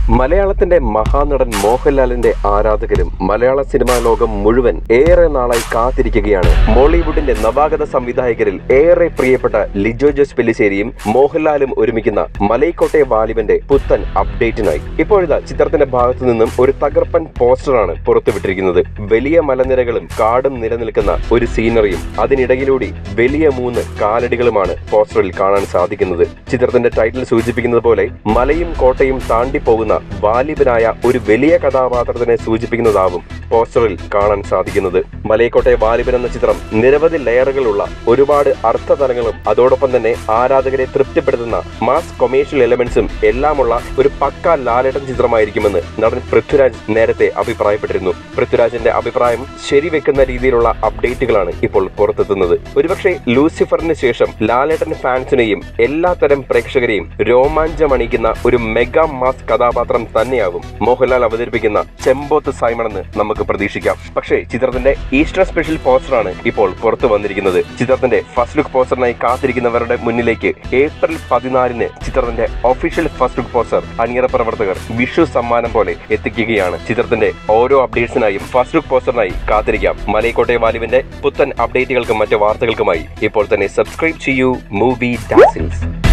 മലയാളത്തിന്റെ മഹാനടൻ മോഹൻലാലിന്റെ ആരാധകരും മലയാള സിനിമാ ലോകം മുഴുവൻ ഏറെ നാളായി കാത്തിരിക്കുകയാണ് ബോളിവുഡിന്റെ നവാഗത സംവിധായകരിൽ ഏറെ പ്രിയപ്പെട്ട ലിജോ ജോസ് പെല്ലിശ്ശേരിയും മോഹൻലാലും ഒരുമിക്കുന്ന മലൈക്കോട്ടെ വാലിബന്റെ പുത്തൻ അപ്ഡേറ്റിനായി ഇപ്പോഴിതാ ചിത്രത്തിന്റെ ഭാഗത്തു നിന്നും ഒരു തകർപ്പൻ പോസ്റ്ററാണ് പുറത്തുവിട്ടിരിക്കുന്നത് വലിയ മലനിരകളും കാടും നിലനിൽക്കുന്ന ഒരു സീനറിയും അതിനിടയിലൂടെ വലിയ മൂന്ന് കാലടികളുമാണ് പോസ്റ്ററിൽ കാണാൻ സാധിക്കുന്നത് ചിത്രത്തിന്റെ ടൈറ്റിൽ സൂചിപ്പിക്കുന്നത് പോലെ മലയും കോട്ടയും താണ്ടി പോകുന്ന വാലിബനായ ഒരു വലിയ കഥാപാത്രത്തിനെ സൂചിപ്പിക്കുന്നതാവും പോസ്റ്ററിൽ കാണാൻ സാധിക്കുന്നത് മലയക്കോട്ടെ വാലിബൻ എന്ന ചിത്രം നിരവധി ലെയറുകളുള്ള ഒരുപാട് അർത്ഥതലങ്ങളും അതോടൊപ്പം തന്നെ ആരാധകരെ തൃപ്തിപ്പെടുത്തുന്ന മാസ് കൊമേഴ്ഷ്യൽ എലമെന്റ്സും എല്ലാമുള്ള ഒരു പക്ക ലാലേട്ടൻ ചിത്രമായിരിക്കുമെന്ന് നടൻ പൃഥ്വിരാജ് നേരത്തെ അഭിപ്രായപ്പെട്ടിരുന്നു പൃഥ്വിരാജിന്റെ അഭിപ്രായം ശരിവെക്കുന്ന രീതിയിലുള്ള അപ്ഡേറ്റുകളാണ് ഇപ്പോൾ പുറത്തെത്തുന്നത് ഒരുപക്ഷെ ലൂസിഫറിന് ശേഷം ലാലേട്ടൻ ഫാൻസിനെയും എല്ലാത്തരം പ്രേക്ഷകരെയും രോമാഞ്ചമണിക്കുന്ന ഒരു മെഗാ മാസ് കഥാപാത്രം തന്നെയാകും മോഹൻലാൽ അവതരിപ്പിക്കുന്ന ചെമ്പോത്ത് സൈമണെന്ന് നമുക്ക് പ്രതീക്ഷിക്കാം പക്ഷേ ചിത്രത്തിന്റെ ഈസ്റ്റർ സ്പെഷ്യൽ പോസ്റ്ററാണ് ഇപ്പോൾ പുറത്തു വന്നിരിക്കുന്നത് ചിത്രത്തിന്റെ ഫസ്റ്റ് ലുക്ക് പോസ്റ്ററിനായി കാത്തിരിക്കുന്നവരുടെ മുന്നിലേക്ക് ഏപ്രിൽ പതിനാലിന് ചിത്രത്തിന്റെ ഒഫീഷ്യൽ ഫസ്റ്റ് ലുക്ക് പോസ്റ്റർ അണിയറ പ്രവർത്തകർ വിഷു സമ്മാനം പോലെ എത്തിക്കുകയാണ് ചിത്രത്തിന്റെ ഓരോ അപ്ഡേറ്റ്സിനായും ഫസ്റ്റ് ലുക്ക് പോസ്റ്ററിനായി കാത്തിരിക്കാം മലയക്കോട്ടെ വാലുവിന്റെ പുത്തൻ അപ്ഡേറ്റുകൾക്കും മറ്റ് വാർത്തകൾക്കുമായി ഇപ്പോൾ തന്നെ സബ്സ്ക്രൈബ് ചെയ്യൂ മൂവി ഡാസിൽസ്